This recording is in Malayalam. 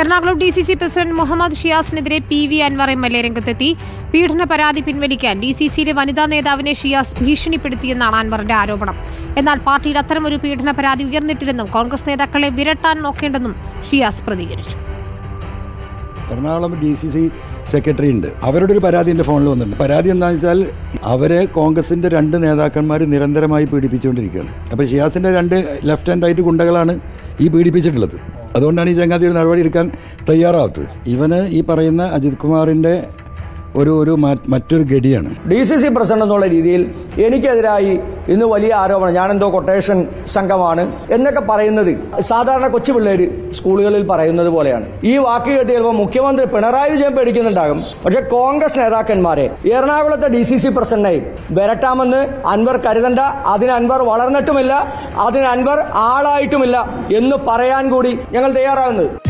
Ernakulam D C C president Muhammad ഷിയാസിനെതിരെ P V Anvar M L A രംഗത്തെത്തി പീഡന പരാതി പിൻവലിക്കാൻ ഡി സി സിയിലെ വനിതാ നേതാവിനെ ഷിയാസ് ഭീഷണിപ്പെടുത്തിയെന്നാണ് അൻവറിന്റെ ആരോപണം എന്നാൽ പാർട്ടിയിൽ അത്തരമൊരു പീഡന പരാതി ഉയർന്നിട്ടില്ലെന്നും കോൺഗ്രസ് നേതാക്കളെ വിരട്ടാൻ നോക്കേണ്ടെന്നും ഷിയാസ് പ്രതികരിച്ചു Ernakulam D C C secretary ഉണ്ട് അവരുടെ ഒരു പരാതി എൻ്റെ ഫോണിൽ വന്നിട്ടുണ്ട് പരാതി എന്താണെന്ന് വെച്ചാൽ അവരെ കോൺഗ്രസിൻ്റെ രണ്ട് നേതാക്കന്മാർ നിരന്തരമായി പീഡിപ്പിച്ചുകൊണ്ടിരിക്കുകയാണ് അപ്പോൾ ഷിയാസിൻ്റെ രണ്ട് ലെഫ്റ്റ് ആൻഡ് റൈറ്റ് ഗുണ്ടകളാണ് ഈ പീഡിപ്പിച്ചിട്ടുള്ളത് അതുകൊണ്ടാണ് ഈ ചങ്ങാതി ഒരു നടപടി എടുക്കാൻ തയ്യാറാവാത്തത് ഇവന് ഈ പറയുന്ന അജിത് കുമാറിൻ്റെ ഒരു ഒരു മ- മറ്റൊരു ഗഡിയാണ് ഡി സി സി പ്രസിഡന്റ് എന്നുള്ള രീതിയിൽ എനിക്കെതിരായി ഇന്ന് വലിയ ആരോപണം ഞാനെന്തോ കൊട്ടേഷൻ സംഘമാണ് എന്നൊക്കെ പറയുന്നത് സാധാരണ കൊച്ചു പിള്ളേർ സ്കൂളുകളിൽ പറയുന്നത് പോലെയാണ് ഈ വാക്ക് കേട്ട് ചിലപ്പോൾ മുഖ്യമന്ത്രി പിണറായി വിജയൻ പേടിക്കുന്നുണ്ടാകും പക്ഷെ കോൺഗ്രസ് നേതാക്കന്മാരെ എറണാകുളത്തെ ഡി സി സി പ്രസിഡന്റായി വരട്ടാമെന്ന് അൻവർ കരുതണ്ട അതിന് അൻവർ വളർന്നിട്ടുമില്ല അതിന് അൻവർ ആളായിട്ടുമില്ല എന്ന് പറയാൻ കൂടി ഞങ്ങൾ തയ്യാറാകുന്നത്